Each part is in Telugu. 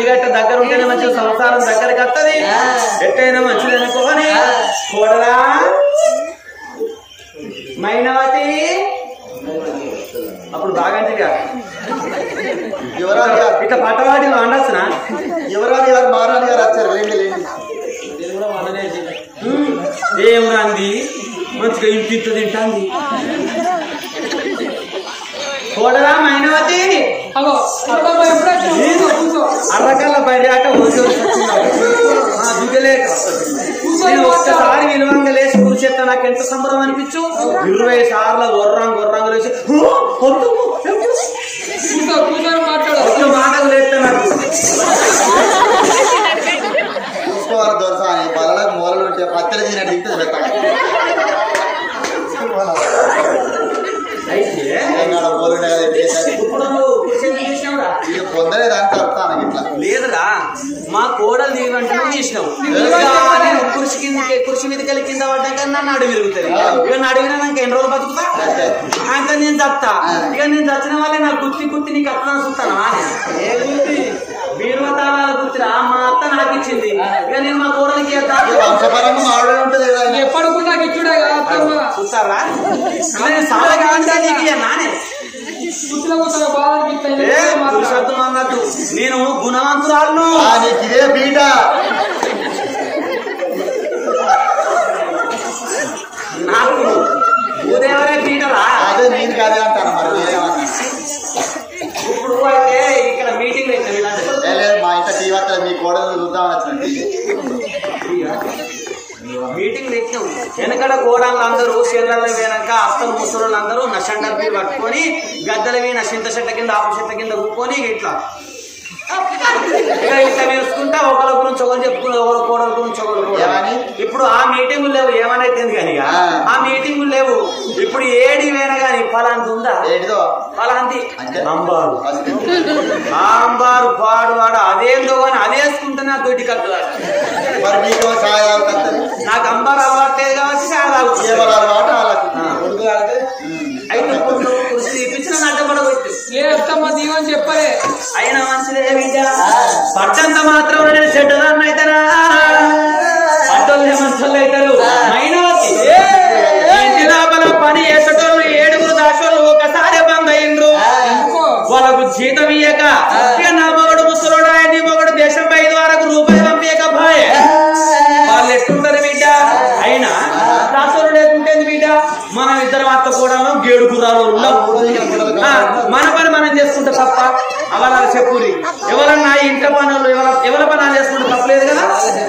గట్ట దగ్గర ఉంటేనే మంచి సంసారం దగ్గరికి వస్తుంది ఎట్టయినా మంచిది అనుకోని కోడలా మైనవతి అప్పుడు బాగంటిగా యువరాజు గారు ఇట్లా పట్టవాటిలో అండొచ్చునా యువరాజు గారు మహారాణి గారు వచ్చారు లేండి లేండి ఏం రంది మంచిగా ఇంటి ఇంత తింటాంది కోడలా మైనవతి అగో అబ్బబ్బా, ఎప్పుడు వచ్చినావు? కూర్చో, కూర్చో. అరకల్ల బయట దిగలేక నేను ఒక్కసారి విలువంగా లేచి కూర్చేస్తా నాకు ఎంత సంబరం అనిపించు ఇరవై సార్లు గొర్రం గొర్రంగా లేచి "ఓ, వద్దు, వద్దు." కూర్చో, కూర్చొని మాట్లాడు ఒక్క మాటలు లేస్తా నాకు చూసుకోవాలి దొరస అని బలలకు మూలలు ఉంటే పచ్చడి తినట్టు ఇంత పెట్టాలి అయితే తెలంగాణ మూలు ఉండే కదా ఎట్లా చేశారు? ఇప్పుడు నువ్వు కుర్చీ ఎందుకు చేసినావురా? ఇది పొందలే దానికి చెప్తాను ఇట్లా లేదురా మా కోడలు దీవంటే నువ్వు చేసినావు నీవు ఇక నేను కుర్చీ కింద కుర్చీ మీద కలిగి కింద పడ్డాక నన్ను అడుగు విరుగుతుంది ఇక నన్ను అడిగినాక ఎన్ని రోజులు బతుకుతా అంతే. అంత నేను చస్తా ఇక నేను చచ్చిన వాళ్ళే నాకు గుర్తి గుర్తి నీకు అర్థం చూస్తాను ఏ గుర్తి బీరువతాళాల గుర్తిరా మా అత్త నాకు ఇచ్చింది ఇక నేను మా కోడలికి చేస్తా ఇది వంశపరంగా మావిడే ఉంటుంది కదా ఆయన. ఎప్పటికి నాకు ఇచ్చుడే కదా అత్తమ్మ చూస్తారా నేను సాలగా అంటే నీకు ఇక నానే కూర్చులో కూర్చో బాధ అనిపిస్తాయి ఏ పురుషోత్తం అన్నట్టు నేను గుణవంతురాలను ఆ, నీకు ఇదే బీట నాకు భూదేవరే పీటరా అదే నేను కాదే అంటాను మరి మీరేమన్నా ఇప్పుడు అయితే ఇక్కడ మీటింగ్ అయితే వీళ్ళందరూ ఏ లేదు మా ఇంట టీవీ వస్తుంది మీ కోడలు చూద్దామని వచ్చినట్టు మీటింగ్ తెచ్చాం వెనకడ కోడళ్ళు అందరూ చీరలలో వేయనాక అత్తలు ముసలు అందరూ నషండర్పి పట్టుకొని గద్దెల మీద చింత చెట్ల కింద ఆపు చెట్ల కింద కూకొని ఇట్లా ఇక ఇట్లా వేసుకుంటా ఒకరి గురించి ఒకరు చెప్పుకుని ఒకరు కోడల గురించి ఒకరు కోడలు. ఏమని? ఇప్పుడు ఆ మీటింగ్ లేవు ఏమనైతే కానీ ఇక. ఆ. ఆ మీటింగ్ లేవు ఇప్పుడు ఏడి వేనా కానీ ఫలాంతి ఉందా ఏంటిదో ఫలాంతి అంటే? అంబారు అసలు అంబారు పాడు వాడు అదేందో అని అదేసుకుంటేనే ఆ దొడ్డి కట్టుదాడు మరి మీకు సాయ తాగుతుంది నాకు అంబారు అలవాట్లేదు కాబట్టి చాలా తాగుతుంది కేవలం అలవాటు వాళ్ళకు ఆ. ఉడుకు తాగితే అయితే ఇప్పుడు నువ్వు కుర్చీ ఇప్పించిన అడ్డపడవచ్చు ఏ అత్తమ్మ దీవని చెప్పలే అయినా మంచిదే బిడ్డ పట్టంత మాత్రం నేను చెడ్డదాన్ని అయితేనా పట్టోళ్ళే మంచోళ్ళు అవుతారు మైనవతి ఇంటి లోపల పని చేసేటోళ్ళు ఏడుగురు దాచోళ్ళు ఒకసారి బంద్ అయిండ్రు ఎందుకో వాళ్ళకు జీతం ఇయ్యక ఇక నా మొగడు ముసలోడు ఆయన మొగడు దేశం పై వరకు రూపాయి పంపించక పోయే వాళ్ళు ఎట్టుంటారు బిడ్డ అయినా దాసోడు లేకుంటే బిడ్డ మనం ఇద్దరం అత్త కూడా గేడు గుర్రాలు ఉండవు ఆ, మన పని మనం చేసుకుంటే తప్ప అవరాలు చెప్పురి ఎవరన్నా ఈ ఇంట్లో పనులు ఎవర ఎవరి పని చేసుకుంటే తప్పలేదు కదా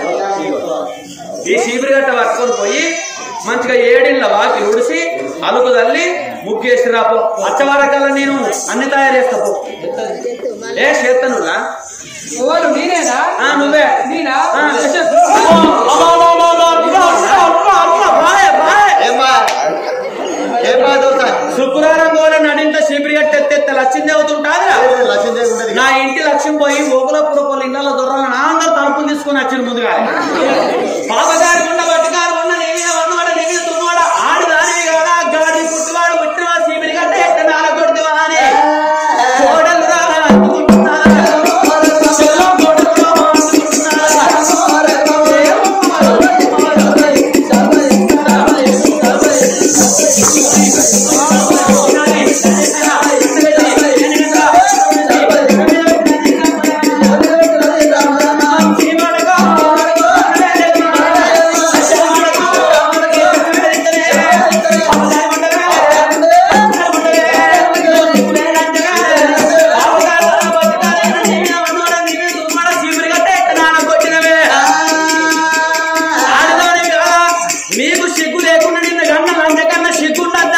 ఈ చీపురు గట్ట పట్టుకొని పోయి మంచిగా ఏడిళ్ళ వాకి ఉడిసి అలుకు తల్లి ముగ్గేసి రాపో అచ్చవారకల్లా నేను అన్ని తయారు చేస్తా పో ఏ చేస్తానురా ఎవరు నేనేనా ఆ, నువ్వే నేనా ఆ, అబ్బా, అబ్బా, అబ్బా, అబ్బా, అబ్బా, అబ్బా, అబ్బా, అబ్బా, బాయ్, బాయ్. ఏం బా ఏం బా దొరుకుతా శుక్రవారం కూడా నడింత చీపురు గట్ట ఎత్తెత్తే లక్ష్యం అవుతుంటాదిరా లక్ష్యం చేయకుండా నా ఇంటి లక్ష్యం పోయి ఓకులప్పుడు వాళ్ళ ఇళ్ళ దొరలు నా అందరూ తలుపులు తీసుకొని వచ్చిన ముందుగా పాపగారి ఉన్న బట్టుగారు ఉన్న నేనే ఉన్నవాడ నేనే తున్నవాడ ఆడు దానివి కదా గాడి పుట్టివాడు పుట్టిన సీమిరి గట్ట ఎట్ట నాల కొడుతువా అని కోడలు రా అనుకుంటున్నారా? చెల్లో కోడలు రా మీకు సిగ్గు లేకుండా నిన్న గన్న లంచ కన్నా సిగ్గుండద్దా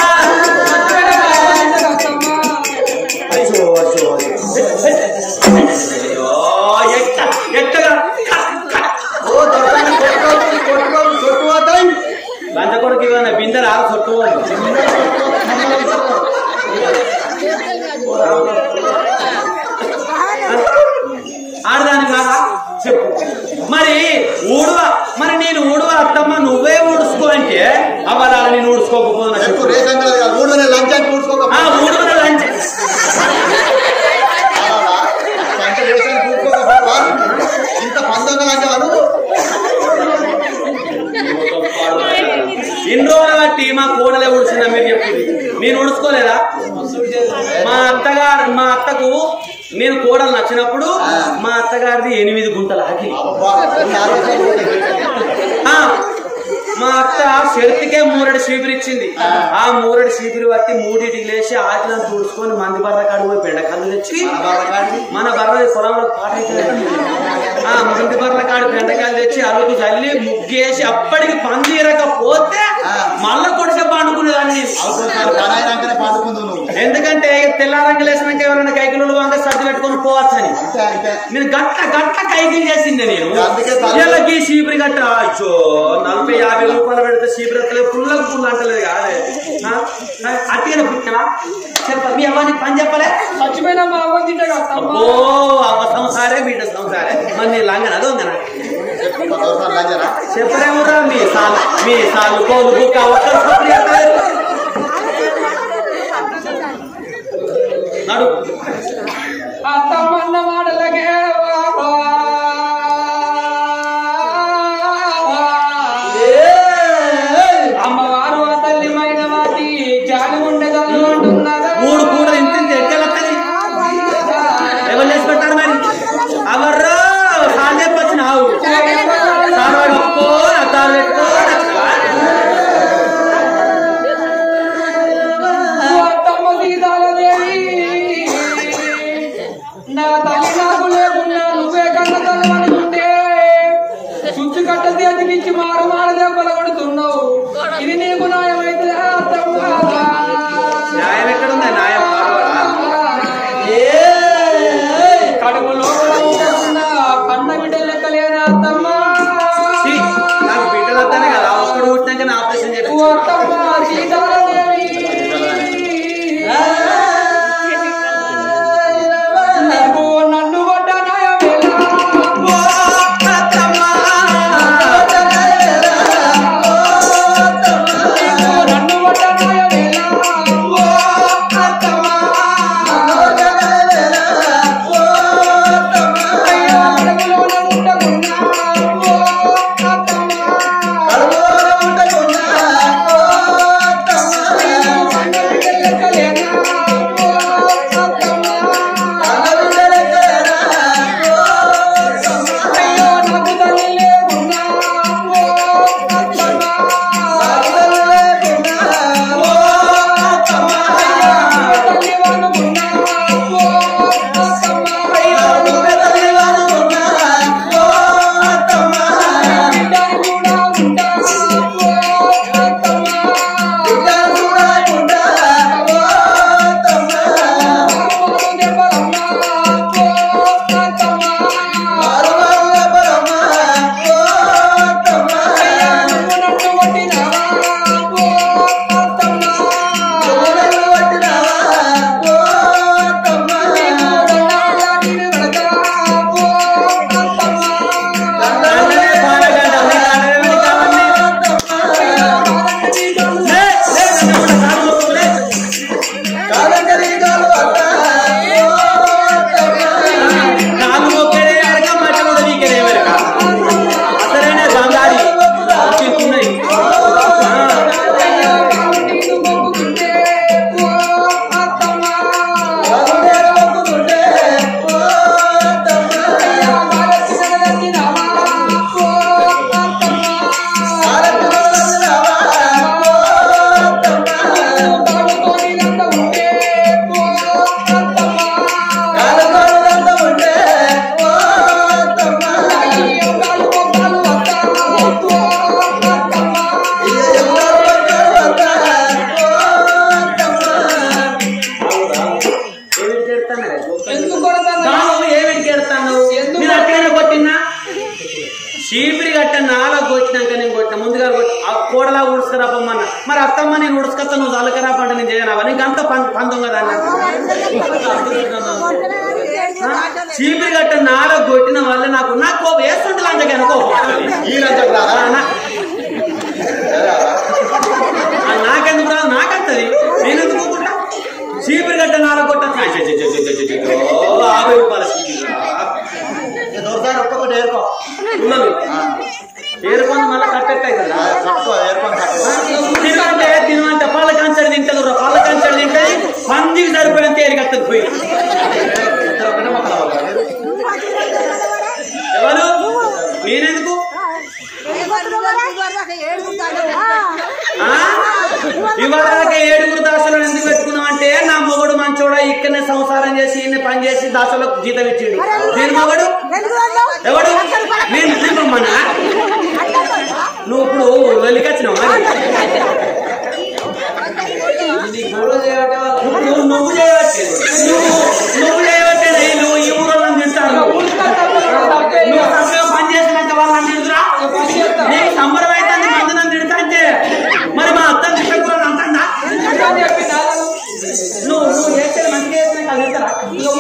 అయ్యో, అయ్యో, అయ్యో, ఎక్క, ఎక్కగా, కట్, కట్. ఓ దొరకని కొట్టుకోవాలి కొట్టుకోవాలి కొట్టుకోతాయి లంచ కొడుకు ఇవ్వన బిందెలు ఆరు చుట్టూ ఆడదాని కాదా చెప్పు మరి ఊడువ మరి నేను ఊడువ అత్తమ్మ నువ్వే ఊడుసుకో అంటే అవ్వాలా నేను ఊడుకోకపోతున్నా చెప్పు చెప్పు రేషన్ కార్డు కాదు ఊళ్ళో లంచాన్ని కూర్చోక ఆ ఊడువ లంచ్ పంట రేషన్ కూర్చోక ఉడుచుకోలేదా మా అత్తగారు మా అత్తకు నేను కోడలు నచ్చినప్పుడు మా అత్తగారిది ఎనిమిది గుంటల ఆకి అబ్బా, నాలుగు ఆ, మా అత్త షరతికే మూరడి చీపురు ఇచ్చింది ఆ మూరడి చీపురు పట్టి మూడింటికి లేచి ఆకిలను తుడుచుకొని మంది బర్ర కాడు పోయి బెండ కళ్ళు తెచ్చి మన బాధకాడి మన బర్ర పొలంలో పాట అయితే ఆ మంది బర్ర కాడు బెండకాయలు తెచ్చి అరుగు చల్లి ముగ్గేసి అప్పటికి పందిరకపోతే మళ్ళా కొడిసేపు అనుకునేదాన్ని అవసరం పని అయినాకనే పండుకుందు నువ్వు ఎందుకంటే తెల్లారంగలు వేసినాక ఎవరైనా కైకిలు వంద సర్ది పెట్టుకొని పోవచ్చని అంతే అంతే నేను గట్ట గట్ట కైకిల్ చేసింది నేను అందుకే తల- వీళ్ళకి చీపురి గట్ట అచ్చో నలభై యాభై రూపాయలు పెడితే చీపురి ఎత్తలేదు పుల్లకు పుల్లు అంటలేదు కాదే అట్టిగా పుట్టినా చెప్ప మీ అవ్వని పని చెప్పలే చచ్చిపోయిన మా అవ్వ తింటే కదా అబ్బో అవ్వ సంసారే బిడ్డ సంసారే మరి నీ లంగన అదో ఉందనా చెప్పు దోసాలు లంజరా చెప్పరేమురా మీ సాలు మీ సాలు కోలు బుక్క ఒక్కరు సోపరి ఎత్తలేరు. నడు అత్తమ్మన్న మాటలకే వావా. అమ్మవారు ఆ తల్లి మైన వాటి జాలి ఉండేదాన్ని అంటున్నదా మూడు కూడలు ఇంత ఇంత ఎక్కలత్తది ఎవరు చేసి పెట్టారు మరి అవర్రో సాల్ చెప్పొచ్చిన ఆవు సారవాడు ఒక్కో అద్దాలు పెట్టుకో నచ్చవా? అత్తమ్మ సీతాలదేవి నా తల్లి నాకు లేకున్నా నువ్వే కన్న తల్లి అనుకుంటే చుచ్చు కట్ట చేతికిచ్చి మారు మారు దెబ్బలు కొడుతున్నావు ఇది నీకు న్యాయమైతే అత్తమ్మ న్యాయం ఎక్కడుందా న్యాయం పాడవాడా? కడుపు లోపల ఉన్న కన్న బిడ్డ లెక్కలేని అత్తమ్మ ఛీ, నాకు బిడ్డలు వద్దనే కదా ఒక్కడు పుట్టినాక నా ఆపరేషన్ చెప్పి ఓ అత్తమ్మ సీతాలదేవి నీకు నన్ను కొట్ట న్యాయమేలా? నీకు నన్ను కొట్ట న్యాయమేలా? అయ్యో అడవిలోన ఉండకున్నా, ఓ అత్తమ్మ. దండనే పాడగంట, నీ దండనే కావాలి. లే, లే, దండ కూడా కాలు మొక్కు, లే. కాలు మొక్కేదే ఎరక, మట్టి కూడా నీకేదే ఎరక. అసలైన బంగారి చిక్కున్నాయి. ఏమిటి కేడుతున్నారే? ఎందుకు కొడతాను కావు ఏమిటి కేడుతాను? ఎందుకు? నేను అట్టగానే కొట్టినా చీపిరి గట్ట నాలో కొట్టినాక నేను కొట్టిన ముందుగా కొట్టి ఆ కూడలా ఉడుచుకరా పొమ్మన్న మరి అత్తమ్మ నేను ఉడుచుకొస్తా నువ్వు చల్లకరా పంట నేను చేయనావా నీకు అంత పందం కదా అన్న చీపిరి గట్ట నాలో కొట్టిన వల్ల నాకు నా కోపం వేస్తుంటే అంతకే అనుకో నాకెందుకు రాదు నాకంతది నేను ఎందుకు ఊరుకుంటా? చీపిరి గట్ట నాలో కొట్ట యాభై రూపాయల చీపిరి రా. దొరసారి ఒక్కొక్కటి ఏరుకో ఉన్నది ఏరుకొని మళ్ళీ కట్టెట్ అవుతుందా కట్టుకో ఏరుకొని కట్టుకో తినమంటే తినమంటే పళ్ళ కంచెడు తింటారు పళ్ళ కంచెడు పందికి సరిపోయిన తేలికత్తది పోయి ఇద్దరు ఒకటే పక్కన పడ్డారు. ఎవరు నేనెందుకు ఆ? ఇవాళ ఏడుగురు దాసులను ఎందుకు పెట్టుకున్నాం అంటే నా మొగుడు మంచోడా ఇక్కడనే సంసారం చేసి ఈయన పని చేసి దాసులకు జీతం ఇచ్చిండు నేను మొగడు ఎవడు నేను నేను రమ్మన్నా నువ్వు ఇప్పుడు వెళ్ళికొచ్చినావు మరి నువ్వు నువ్వు చేయవట్టే నువ్వు నువ్వు చేయవట్టే నువ్వు ఈ ఊరోళ్ళని తింటాను నువ్వు చక్కగా పని చేసినాక వాళ్ళని తిడుతురా నీకు సంబరం అయితే మంది నన్ను తిడతా అంటే మరి మా అత్త తిట్టకూడదు అంటా నువ్వు నువ్వు చేసేది మంచిగా చేసినాక అది తిడతారా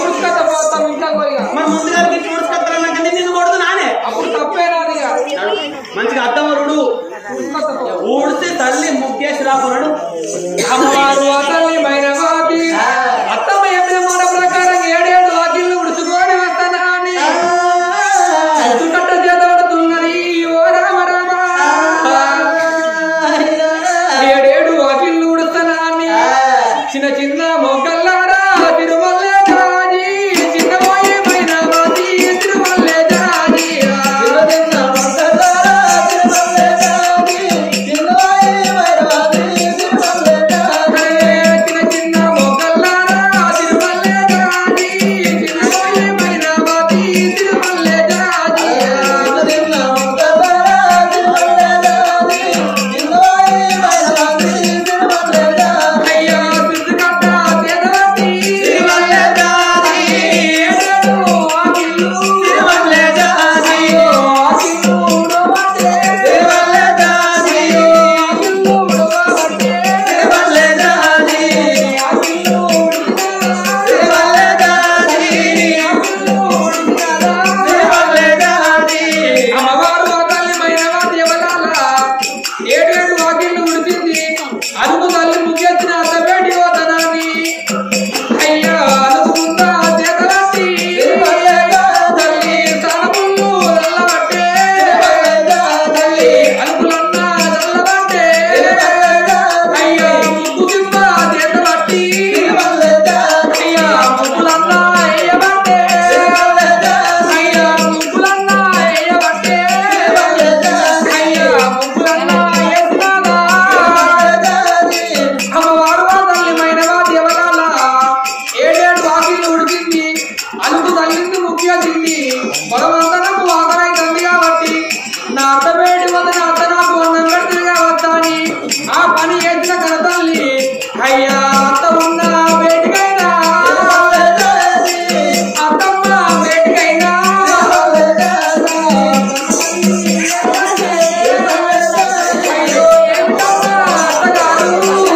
మరి ముందుగా గిట్టి ముడుచుకొస్తానన్నాకంటే నిన్ను కొడుతు నానే అప్పుడు తప్పేనాది మంచిగా అత్తవరుడు ఊడితే తల్లి ముగ్గేసి రాకున్నాడు అమ్మవారు అతల్ని మైనవాకి అత్తమ్మ చెప్పిన మాట ప్రకారం ఏడేడు వాకిళ్ళు ఉడుచుకొని వస్తానా అని కట్ట చేత పడుతున్నది ఓ రామ రామ ఏడేడు వాకిళ్ళు ఉడుస్తానా అని చిన్న చిన్న మొగ్గల్లారా తిరుమల్లే జాజి చిన్న పోయే మైనవాకి తిరుమల్లే జాజి చిన్న చిన్న మొగ్గల్లారా తిరుమల్లే జాజి చిన్న పోయే మైనవాకి తిరుమల్లే జాజి అయ్యా పితృకట్ట చేతవట్టి తిరుమల్లే జాజి ఏడేడు వాకిళ్ళు తిరుమల్లే జాజి అయ్యో వాకిళ్ళు ఉడవట్టే తిరుమల్లే జాజి వాకిళ్ళు ఉడవట్టే తిరుమల్లే జాజి వాకిళ్ళు ఉడికినారా తిరుమల్లే జాజి వాకిళ్ళు ఉడికినారా తిరుమల్లే జాజి అమ్మవారు తల్లి మైనవా దేవతాల ఏడేడు వాకిళ్ళు ఉడిపింది అదుపు తల్లి ముగ్గెత్తిన అత్తబేటి పోతనాన్ని అయ్యా అనుకుంటా చేతలట్టి తల్లి తలపుళ్ళు నల్లబట్టే తల్లి అలుపులన్నా నల్లబట్టే అయ్యా ముగ్గు కింద చేతబట్టి అయ్యా ముగ్గులన్నా ఎయ్యబట్టే అయ్యా ముగ్గులన్నా ఎయ్యబట్టే అయ్యా ముగ్గులన్నా ఎత్తినాదా అమ్మవారు ఆ తల్లి మైనవా దేవతాల ఏడేడు వాకిళ్ళు ఉడికింది అలుగు తల్లింది ముఖ్యచింది పొలమంతా నాకు వాకరైతుంది కాబట్టి నా అత్త వేడి వద్ద నా అత్త నాకు అన్నం పెడుతుంది కావద్దా అని ఆ పని చేసిన కనతల్లి అయ్యా అత్త ఉన్న వేటికైనా అత్తమ్మ వేటికైనా అయ్యో ఏమిటమ్మా అత్తగారు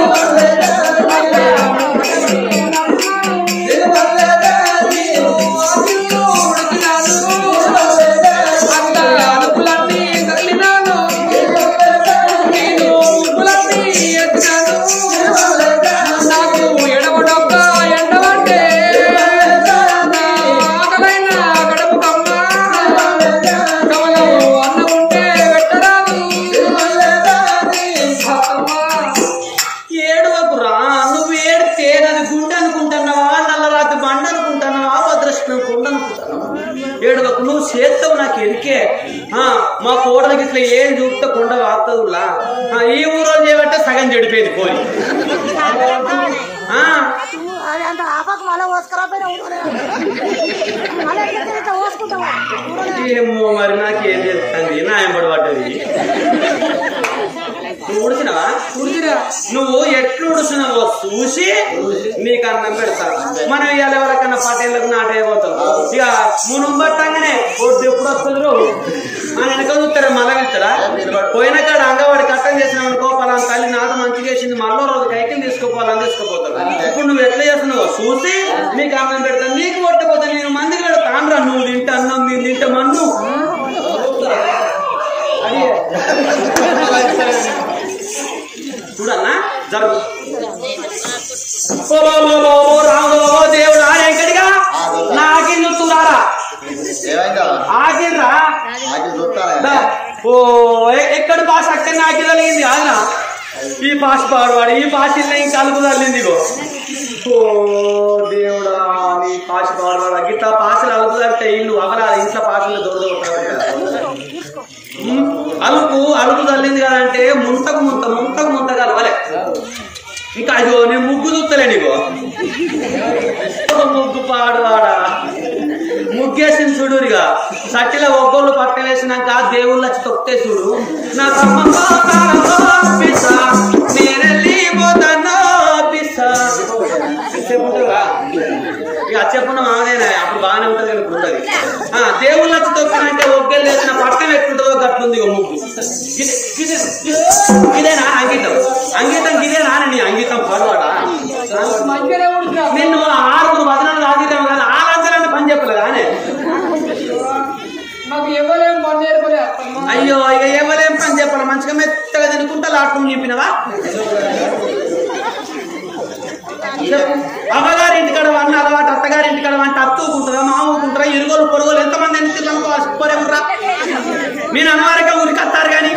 ఏడవకురా నువ్వు ఏడితే నన్ను గుండె అనుకుంటున్నావా నల్లరాతి బండ అనుకుంటున్నావా భద్రష్ణం కొండ అనుకుంటున్నావా ఏడవకు నువ్వు చేస్తావు నాకు ఎరికే ఆ, మా కోడలకి ఇట్లా ఏం చూస్తే కొండ వార్తదులా ఈ ఊరు చేయబట్టే సగం చెడిపోయింది కోరి ఆ, అది అంత ఆపకు మళ్ళీ పోసుకురా పోయినా మళ్ళీ ఎక్కడికి ఇట్లా పోసుకుంటావు ఏమో మరి నాకు ఏం చేస్తుంది నా ఎంబడి పడ్డది నువ్వు ఉడిచినవా ఉడికిరా నువ్వు ఎట్లు ఉడుచున్నావో చూసి నీకు అన్నం పెడతా మనం ఇవాళ ఎవరికన్నా పటేళ్ళకు నాటైపోతాం ఇక మునం పట్టంగానే ఒడ్డు ఎప్పుడు వస్తుండ్రు అని వెనక చూస్తారా మళ్ళా వెళ్తారా పోయిన కాడ అంగవాడి కట్టం చేసినావు అనుకో పలానా తల్లి నాట మంచిగా చేసింది మళ్ళీ రోజు కైకిలు తీసుకోపోవాలని తీసుకుపోతారు ఇప్పుడు నువ్వు ఎట్లా చేస్తున్నావు చూసి నీకు అన్నం పెడతా నీకు కొట్టపోతా నేను మందికి పెడతాను నువ్వు తింటే అన్నం నేను తింటే మన్ను అది చూడన్నా జరుగు ఓ ఓ, ఓ, ఓ, ఓ, రాముడు ఓ దేవుడు ఆడెంకడిగా నాకి నుత్తురారా ఏమైందా ఆగిర్రా ఆకి చూస్తారా దా. ఓ ఎ- ఎక్కడ భాష అక్కడ నాకి తగిలింది ఆగినా ఈ భాష పాడువాడు ఈ భాష ఇంకా అలుగు తల్లింది ఇగో ఓ దేవుడా నీ పాశ పాడవాడ గిట్లా పాసలు అలుపుదంటే ఇల్లు అవలాలి ఇంట్లో పాసలు దొరదొట్టాలి అలుపు అలుపు తల్లింది కదంటే ముంతకు ముంత ముంతకు ముంత కలవలే ఇంకా అయ్యో నేను ముగ్గు చూస్తలే నీకు ఓ ముగ్గు పాడువాడా ముగ్గేసింది చూడురిగా సట్టిలో ఒగ్గోళ్ళు పట్ట వేసినాక దేవుళ్ళు వచ్చి తొక్కితే చూడు నా తమ్మ నేనెళ్ళి పోతాను పిస్సా చెప్పుంటావా ఇక చెప్పిన మామదేనా అప్పుడు బాగానే ఉంటుంది కానీ ఇప్పుడు ఉండదు ఆ, దేవుళ్ళు వచ్చి తొక్కినంటే ఒగ్గలు వేసిన పట్టం ఎట్లుంటుందో గట్లుంది ఇక ముగ్గు ఇది- ఇది- ఇదేనా అంకితం అంకితం ఇదేనా నీ అంకితం పాడువాడా మంచిగానే ఉంటుంది నిన్ను ఆరు వదనాలు ఆగితాం కానీ ఆ లంచాలని పని చెప్పలేదు కానీ నాకు ఎవరేం పని నేర్పలే అత్తమ్మ అయ్యో ఇక ఎవరేం పని చెప్పాలి మంచిగా మెత్తగా తినుకుంటా లాట్రూమ్ నింపినవా చెప్పు అమ్మగారి ఇంటికాడ వన్న అలవాటు అత్తగారి ఇంటికాడ వంట అత్తుకుంటారా మామూకుంటారా ఇరుగోలు పొరుగులు ఎంతమంది ఎన్ని తిన్నాను పోరేమురా మీరు అనవారిగా ఉరికత్తారు కానీ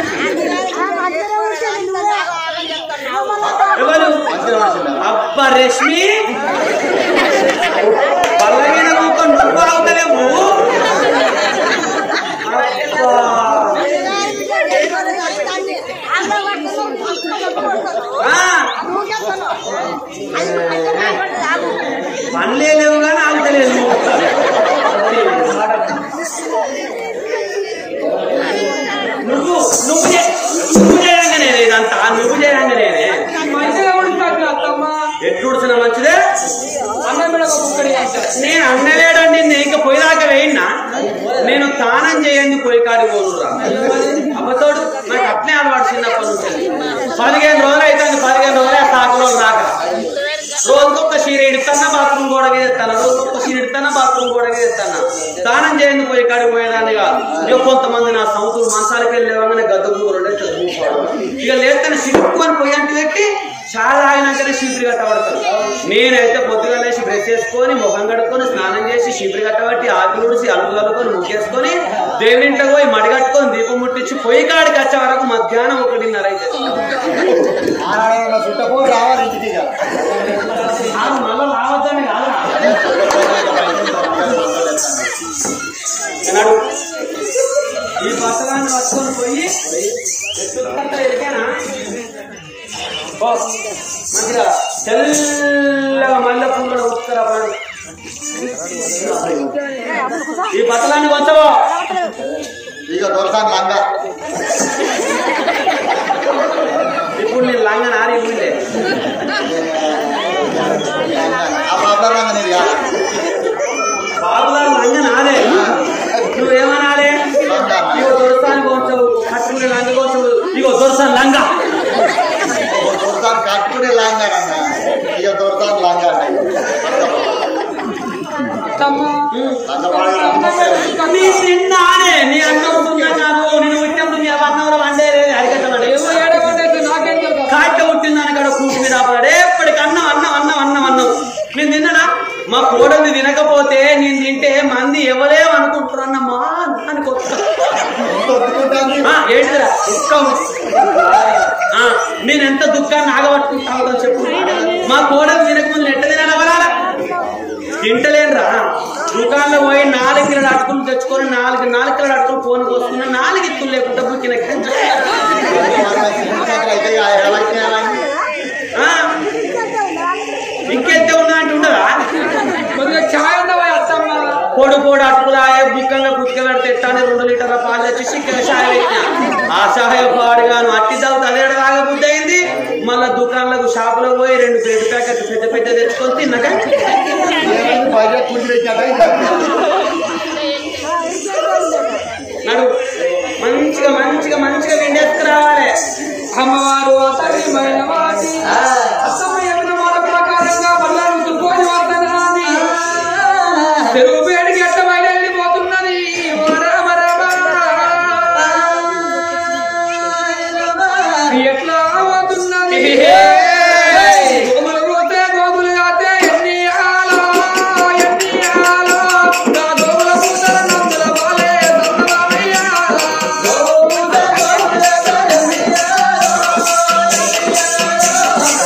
ఎవరు అబ్బా రష్మి పల్లగిన ఊకొని నువ్వు అవుతలేవు పనులే లేవు కానీ ఆగుతలేదు నువ్వు నువ్వు చే- నువ్వు చేయంగానే ఇదంతా నువ్వు చేయంగానే మంచిగా ఉంటుంది అత్తమ్మ ఎట్లుడిసిన మంచిదే అన్నం మీద ఒక కుక్కడి అంటారు నేను అన్నలేడండి నేను ఇంకా పోయిదాకా వేయినా నేను తానం చేయండి పోయి కాడి పోనురా అమ్మతోడు నాకు అట్నే అలవాటు చిన్నప్పటి నుంచి పదిహేను రోజులు అయితే పదిహేను రోజులే సాకులో రాక రోజుకొక చీర ఇడుతున్నా బాత్రూమ్ గోడకి తెస్తాను రోజుకొక చీర ఇడుతున్నా బాత్రూమ్ గోడకి తెస్తాను స్నానం చేయండి పోయి కాడికి పోయేదాన్ని కాదు ఇక కొంతమంది నా సంవత్సరం మంచాలకి వెళ్ళి లేవగానే గద్ద కూర ఇక లేస్తేనే సిట్టుకొని పోయి అంటే పెట్టి చాలా ఆగినాకనే శిబిరి కట్టబడతారు నేనైతే పొద్దుగా లేచి బ్రష్ చేసుకొని ముఖం కడుక్కొని స్నానం చేసి శిబిరి కట్టబట్టి ఆకులు ఉడిసి అలుపు కలుపుకొని ముగ్గేసుకొని దేవుడింట్లో పోయి మడిగట్టుకొని దీపం ముట్టించి పొయ్యి కాడికి వచ్చే వరకు మధ్యాహ్నం ఒకటిన్నర అయితే ఆనాడు చుట్టపో రావాలి ఇంటికి ఇక. మళ్ళీ రావద్దని కాదురా అన్నాడు ఈ బట్టలాన్ని పట్టుకొని పోయి ఎత్తుకుంటా ఎరికేనా ఓ, మంచిగా తెల్లగా మల్లె పూలు ఉత్తర పడు ఈ బట్టలాన్ని వచ్చవో ఇక దొరసాను లంగా ఇప్పుడు నేను లంగ నారి ఊళ్ళే ఆ ప్రాబ్లం లంగా నీది కాదు. బాబుగారు లంగ నాదే నువ్వేమనాలే ఇగో దొరసాని కోసవు కట్టుకునే లంగ కోసవు ఇగో దొరసాని లంగా ఓ దొరసాను కట్టుకునే లంగా అన్న ఇక దొరసాను లంగా అంటే అత్తమ్మ లంగా పాడగా నీ చిన్నానే నీ అన్నం పుణ్యాలు నేను పుట్టినప్పుడు మీ అన్నంలో వండే అరికట్టమంటే ఎవరు ఏడవంటే నాకేం తెలుసు కాట పుట్టిందని కాడ కూటు మీద ఆపడాడు ఎప్పటికి అన్నం అన్నం అన్నం అన్నం అన్నం నేను తిన్ననా మా కోడల్ని తినకపోతే నేను తింటే మంది ఎవరేం అనుకుంటారన్న మా అని కొత్త ఒప్పుకుంటాను ఆ, ఏంటిరా దుఃఖం ఆ, నేను ఎంత దుఃఖాన్ని ఆగబట్టుకుంటామని చెప్పు మా కోడలు తినకముందు ఎట్ట తినవరాలా తింటలేనురా దుకాణంలో పోయి నాలుగు కిలో అటుకులు తెచ్చుకొని నాలుగు నాలుగు కిలో అటుకులు ఫోన్ కోసుకున్నా నాలుగు ఇత్తులు లేకుండా బుక్కిన అయితే ఎవరికి ఇంకెంత ఉన్నా అంటే ఉండదా కొద్దిగా ఛాయ్ ఉండవా అత్తమ్మ పొడి పొడి అటుకులాయే బుక్కంగా కుతిక పెడితే ఎట్టానే రెండు లీటర్ల పాలు తెచ్చి చికెన్ షాయ పెట్టిన ఆ సహాయ పాడుగాను అట్టి తాగుతూ అదే తాగబుద్ధి అయింది మళ్ళా దుకాణాలకు షాపులో పోయి రెండు బ్రెడ్ ప్యాకెట్ పెద్ద పెద్ద తెచ్చుకొని తిన్నాక బయట కూర్చి పెట్టాక నడు మంచిగా మంచిగా మంచిగా వెండేసుకురావాలి అమ్మవారు అతడిమైన వాటి అత్తమ్మ చెప్పిన మాట ప్రకారంగా మళ్ళా రుద్దుకొని వద్దనాది చెరువు వేడికి ఎట్ట బయట వెళ్ళిపోతున్నది ఓ రామ రామ. ఎట్లా పోతున్నది గోగులు పోతే గోగులు కాతే ఎన్ని ఆలో ఎన్ని ఆలో నా గోగుల పూతల నందుల వాలే సత్తమామయ్య. గోగుల పూతల నందుల వాలే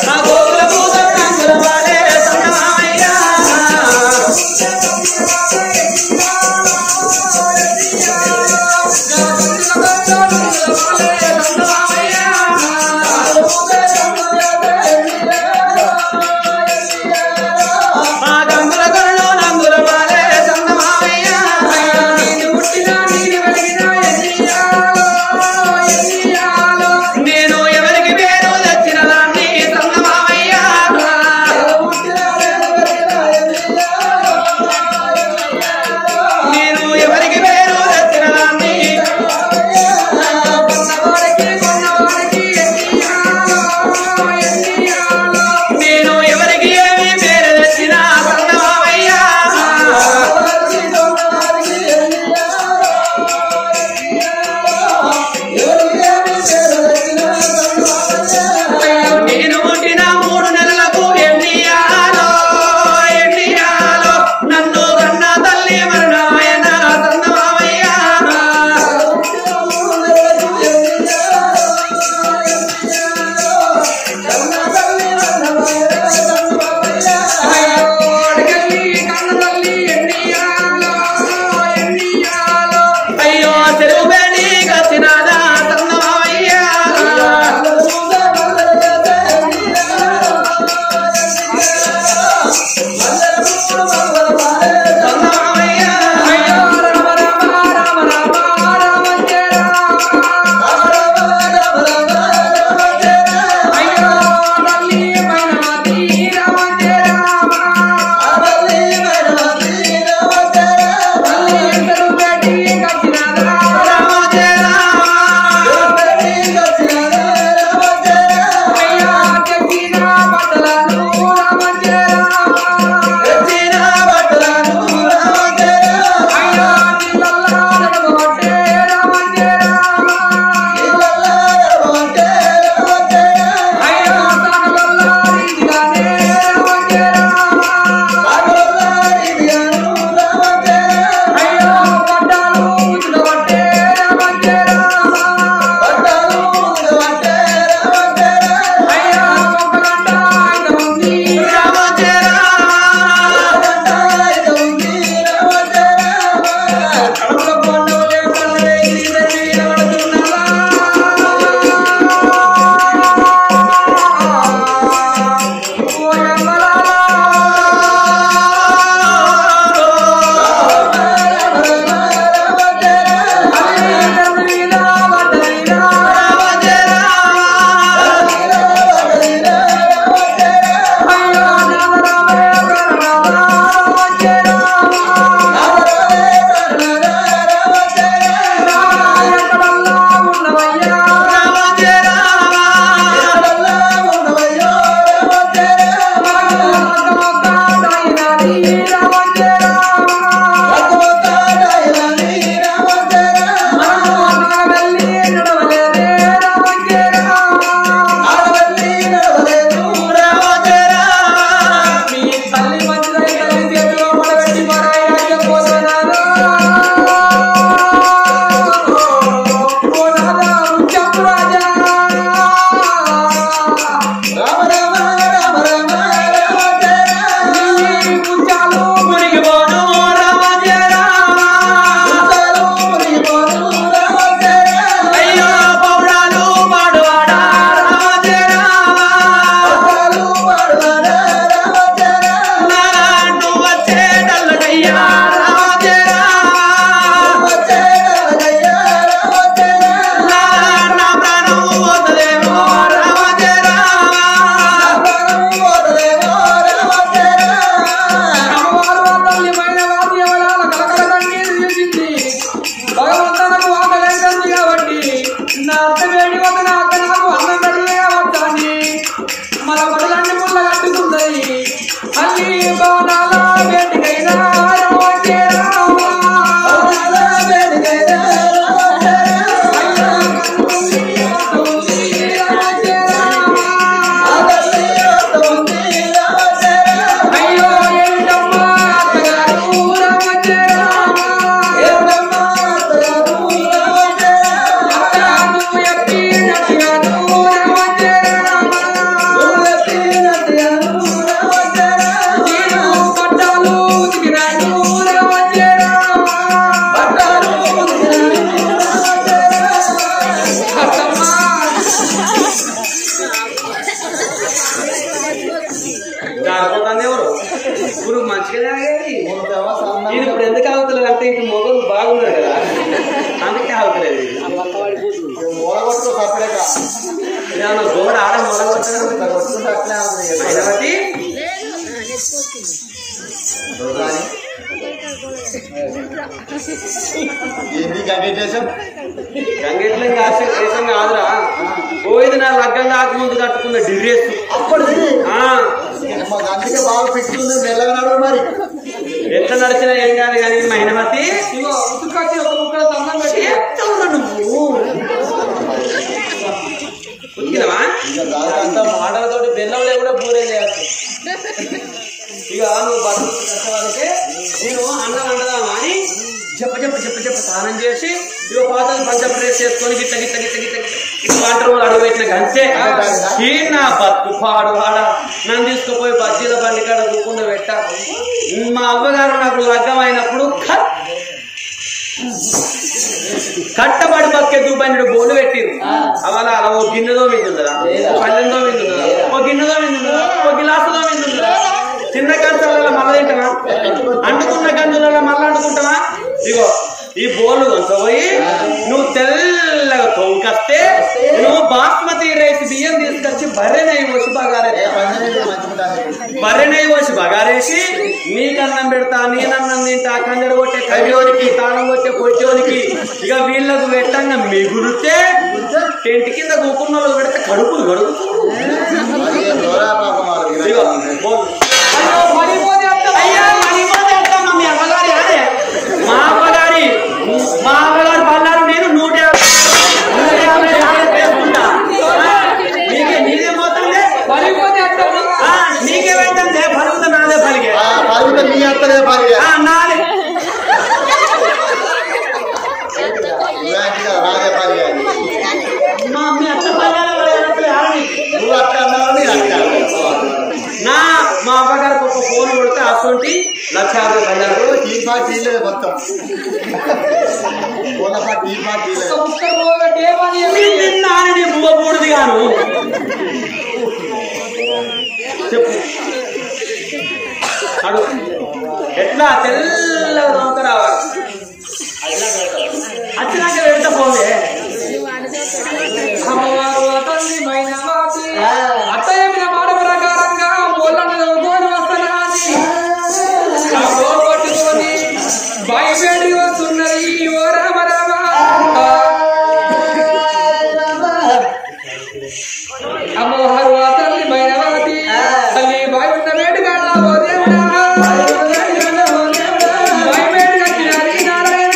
నా అత్త వేడి వద్ద నా అత్త నాకు అన్నం పెడలే వద్దని మన బడులన్నీ ముళ్ళ కట్టుకుందని మళ్ళీ భవనాల వేడికైనా వచ్చే రామా. అయ్యో ఏంటమ్మా అత్తగారు రామచ్చే రామా. అత్తగారు ఎప్పి నచ్చిగారు రామచ్చే రామా. నేను పట్టాలు ఉతికినాను రామచ్చే రామా. అత్తమ్మా జారిపోతుంది ఎవరు ఇప్పుడు మంచిగా తాగేది ఇది ఇప్పుడు ఎందుకు ఆగుతలేదు అంటే ఇటు మొగలు బాగున్నారు కదా అందుకే ఆగుతలేదు ఇది. మూలగొట్టుకో సపరేట్ ఏమన్నా గోడ ఆడ మొదలు కొట్టుకుంటే అట్లే అవుతుంది కదా. అయినబట్టి రోజాని. ఏంది కండిటేషన్ గంగెట్ల ఇంకా ఆశ- దేశం కాదురా పోయింది నా లగ్గం కాక ముందు కట్టుకున్న డ్రెస్ అప్పుడు ఆ, మాకు అందుకే బాగా ఫిక్స్ ఉంది మెల్లగా నడవడు మరి ఎట్లా నడిచినా ఏం కాదు కానీ మహిళమతి ఇగో ఉతుకచ్చి ఒక ముక్కల దండం పెట్టి నువ్వు ఉతికినవా ఇక దానికంతా మాటలతోటి బెల్లంలో కూడా పూరే చేయచ్చు ఇక నువ్వు బతుకు కష్టపడితే నేను అన్నం వండదామా అని చెప్ప చెప్ప చెప్ప చెప్ప స్నానం చేసి ఇక పాతలు పంచ ప్రేస్ చేసుకొని గిట్ట గిట్ట గిట్ట గిట్ట గిట్ట ఇక వంట రోజులు అడుగు పెట్టిన గంటే ఈ నా బతుకు పాడు వాడ నన్ను తీసుకుపోయి బజ్జీల బండి కాడ దుక్కుండా పెట్ట మా అవ్వగారు నాకు లగ్గం అయినప్పుడు ఖత్ కట్టబడి బక్కే దూపన్నడు బోలు పెట్టిరు అవాల అలా ఓ గిన్నెదో వింటుందా పల్లెందో వింటుందా ఓ గిన్నెదో వింటుందా ఓ గిలాసులో వింటుందా చిన్న కంచాలలో మళ్ళా తింటావా అంటుకున్న గంజులలో మళ్ళా అంటుకుంటావా ఇగో ఈ బోలు పోయి నువ్వు తెల్లగా తొంకస్తే నువ్వు బాస్మతి రైస్ బియ్యం తీసుకొచ్చి బర్రె నెయ్యి పోసి బగారే బర్రె నెయ్యి పోసి బగారేసి నీకన్నం పెడతా నేనన్నం తింటా కంజడు కొట్టే కవియోనికి తాళం కొట్టే పొట్టోనికి ఇక వీళ్ళకు పెట్టంగా మిగులితే టెంట్ కింద కూకున్న వాళ్ళు పెడితే కడుపులు కడుగుతారు ఇగో బోలు. అయ్యో పడిపోతే అత్త అయ్యా, మణిపోతే అత్తమ్మ, మీ అమ్మగారి అదే. మా అమ్మగారి మా అమ్మగారి పల్లారు నేను నూట యాభై నూట యాభై యాభై వేసుకుంటా. ఆ, నీకే నీదే పోతుందే పడిపోతే అత్తమ్మ ఆ, నీకే పెట్టండి పలుకుతా నాదే పలికే పలుకుతా మీ అత్తలే పలిగా ఆ, నాదే ఇలాంటిగా రాదే పలిగా మా మీ అత్త పల్లారు ఎవరైనా ఆడని. నువ్వు అక్క అన్నావు నేను అక్క నా మా అమ్మగారికి ఒక ఫోన్ కొడితే అసొంటి లక్ష యాభై పల్లారు టీ పార్టీ లేదు మొత్తం పూలపా టీ పార్టీ ఒక లేదు ముక్కలు పోగొట్టి ఏ పని చేయాలి? నిన్నాని బువ్వ బూడిది గాను చెప్పు అడు ఎట్లా తెల్లగా దొంగ రావాలి వచ్చినాక వెళ్తా పోలే అమ్మవారు అతన్ని మైనవాసి. అత్త చెప్పిన మాట ప్రకారంగా పొలను చదువుకొని వస్తున్నాని ఆ పోగొట్టుకొని భయపెట్టి వస్తున్నది ఓ రామ రామ అమ్మవారు అతన్ని మైనవాసి. తల్లి బాగున్న వేడుకల్లా ఓ దేవుడా భయపెట్టి వచ్చినది నారాయణ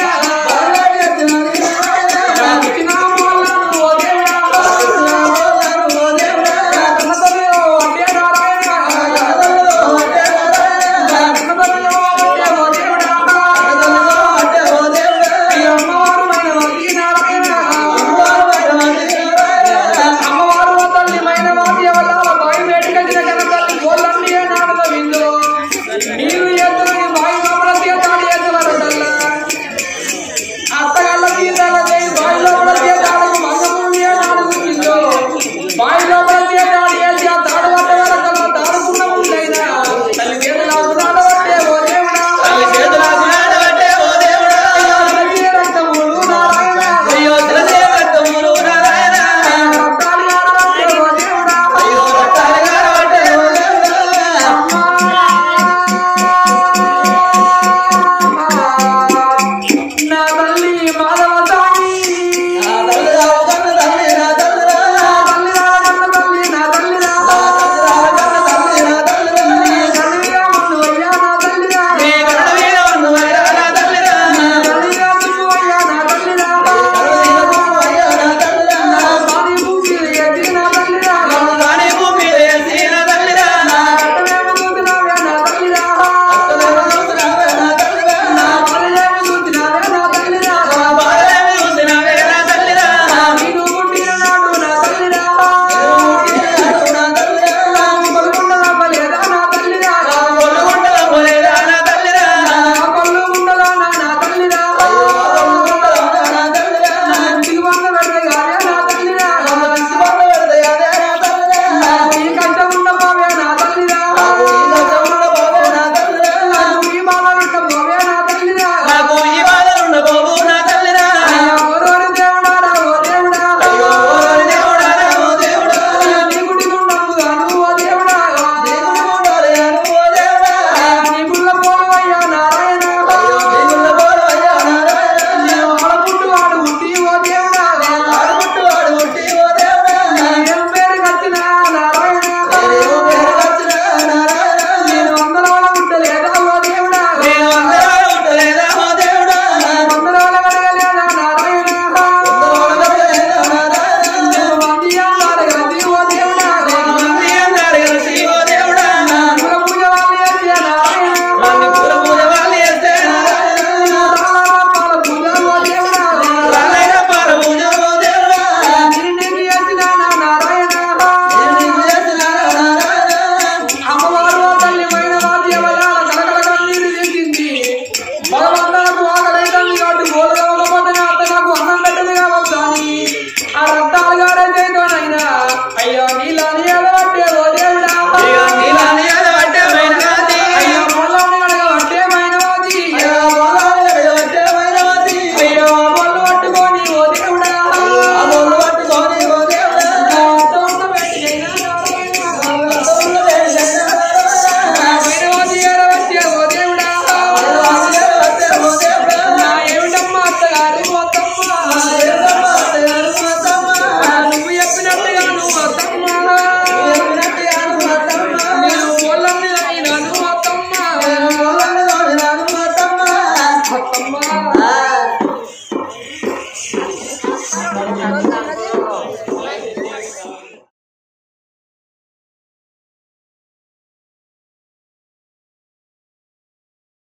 నీళ్ళు ఎత్తుని బాయి లోపల తీర్థాలు ఎత్తువారు అత్తగల్ల తీర్థాల చేయి బావి లోపల తీర్థాలు మంగముని నాడు కూర్చుందో బావి లోపల తీర్థాలు వేసి ఆ తాడు పట్ట వరకల్లా తాడుకున్న ముందైనా తల్లి చేతులు ఆకుతాడు పట్టే ఓ దేవుడా తల్లి చేతులు ఆకులాడబట్టే ఓ దేవుడా. తల్లి రక్తములు నారాయణ అయ్యో త్రిదేవ రక్తములు నారాయణ. రక్తాలు ఆడబట్టే ఓ దేవుడా అయ్యో రక్తాలు గారబట్టే ఓ దేవుడా. నా తల్లి మాధవ